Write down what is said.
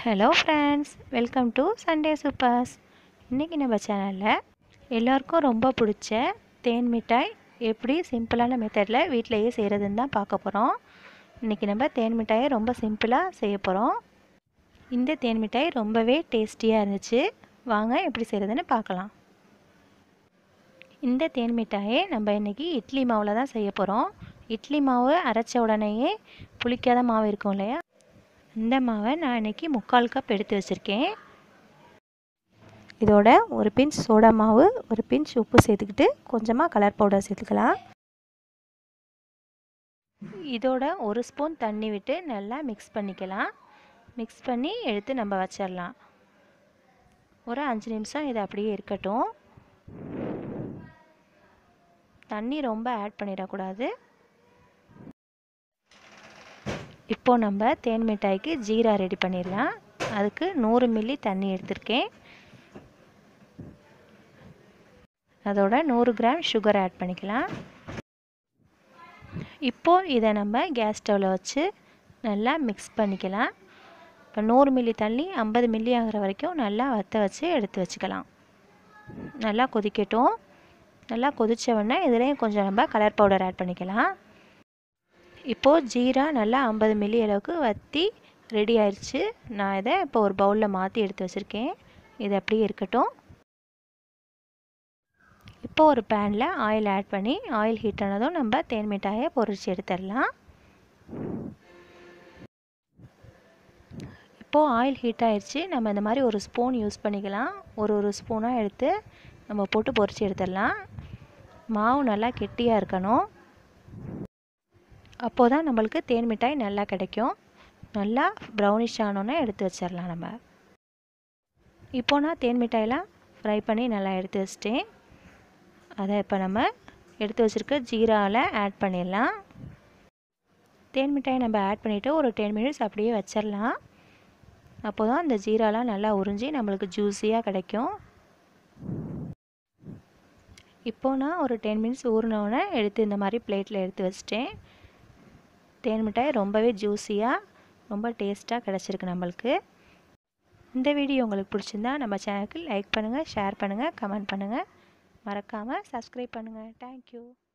hello friends welcome to Sunday supers இன்றைக்கி நம்ம சேனலில் எல்லாருக்கும் ரொம்ப பிடிச்ச தேன் மிட்டாய் எப்படி சிம்பிளான மெத்தடில் வீட்டிலையே செய்கிறதுன்னு தான் பார்க்க போகிறோம் இன்றைக்கி நம்ம தேன் மிட்டாயை ரொம்ப சிம்பிளாக செய்ய போகிறோம் இந்த தேன் மிட்டாய் ரொம்பவே டேஸ்டியாக இருந்துச்சு வாங்க எப்படி செய்கிறதுன்னு பார்க்கலாம் இந்த தேன் மிட்டாயை நம்ம இன்றைக்கி இட்லி மாவில் தான் செய்ய போகிறோம் இட்லி மாவு அரைச்ச உடனேயே புளிக்காத மாவு இருக்கும் இல்லையா இந்த மாவை நான் இன்றைக்கி முக்கால் கப் எடுத்து வச்சுருக்கேன் இதோட ஒரு பிஞ்ச் சோடா மாவு ஒரு பிஞ்ச் உப்பு சேர்த்துக்கிட்டு கொஞ்சமாக கலர் பவுடர் சேர்த்துக்கலாம் இதோட ஒரு ஸ்பூன் தண்ணி விட்டு நல்லா மிக்ஸ் பண்ணிக்கலாம் மிக்ஸ் பண்ணி எடுத்து நம்ம வச்சிடலாம் ஒரு அஞ்சு நிமிஷம் இது அப்படியே இருக்கட்டும் தண்ணி ரொம்ப ஆட் பண்ணிடக்கூடாது இப்போது நம்ம தேன் மிட்டாய்க்கு ஜீரா ரெடி பண்ணிடலாம் அதுக்கு நூறு மில்லி தண்ணி எடுத்திருக்கேன் அதோட நூறு கிராம் சுகர் ஆட் பண்ணிக்கலாம் இப்போது இதை நம்ம கேஸ் ஸ்டவ்வில் வச்சு நல்லா மிக்ஸ் பண்ணிக்கலாம் இப்போ நூறு மில்லி தண்ணி ஐம்பது மில்லி ஆகிற வரைக்கும் நல்லா வற்ற வச்சு எடுத்து வச்சுக்கலாம் நல்லா கொதிக்கட்டும் நல்லா கொதித்த உடனே இதுலேயும் கொஞ்சம் நம்ம கலர் பவுடர் ஆட் பண்ணிக்கலாம் இப்போது ஜீரா நல்லா ஐம்பது மில்லி அளவுக்கு வற்றி ரெடி ஆயிடுச்சு நான் இதை இப்போ ஒரு பவுலில் மாற்றி எடுத்து வச்சுருக்கேன் இது அப்படியே இருக்கட்டும் இப்போ ஒரு பேனில் ஆயில் ஆட் பண்ணி ஆயில் ஹீட் ஆனதும் நம்ம தேன் மிட்டாயை பொரிச்சு எடுத்துடலாம் இப்போது ஆயில் ஹீட் ஆயிடுச்சு நம்ம இந்த மாதிரி ஒரு ஸ்பூன் யூஸ் பண்ணிக்கலாம் ஒரு ஒரு ஸ்பூனாக எடுத்து நம்ம போட்டு பொரிச்சு எடுத்துடலாம் மாவு நல்லா கெட்டியாக இருக்கணும் அப்போது தான் நம்மளுக்கு தேன் மிட்டாய் நல்லா கிடைக்கும் நல்லா ப்ரௌனிஷ் ஆனோன்னே எடுத்து வச்சிடலாம் நம்ம இப்போ நான் தேன் மிட்டாயெல்லாம் ஃப்ரை பண்ணி நல்லா எடுத்து வச்சிட்டேன் அதை இப்போ நம்ம எடுத்து வச்சுருக்க ஜீராவில் ஆட் பண்ணிடலாம் தேன் மிட்டாயை நம்ம ஆட் பண்ணிவிட்டு ஒரு டென் மினிட்ஸ் அப்படியே வச்சிடலாம் அப்போ தான் அந்த ஜீராலாம் நல்லா உறிஞ்சி நம்மளுக்கு ஜூஸியாக கிடைக்கும் இப்போது நான் ஒரு டென் மினிட்ஸ் ஊறினோடனே எடுத்து இந்த மாதிரி பிளேட்டில் எடுத்து வச்சிட்டேன் தேன் மிட்டாய் ரொம்பவே ஜூஸியாக ரொம்ப டேஸ்ட்டாக கிடச்சிருக்கு நம்மளுக்கு இந்த வீடியோ உங்களுக்கு பிடிச்சிருந்தா நம்ம சேனலுக்கு லைக் பண்ணுங்கள் ஷேர் பண்ணுங்கள் கமெண்ட் பண்ணுங்கள் மறக்காமல் சப்ஸ்கிரைப் பண்ணுங்கள் தேங்க்யூ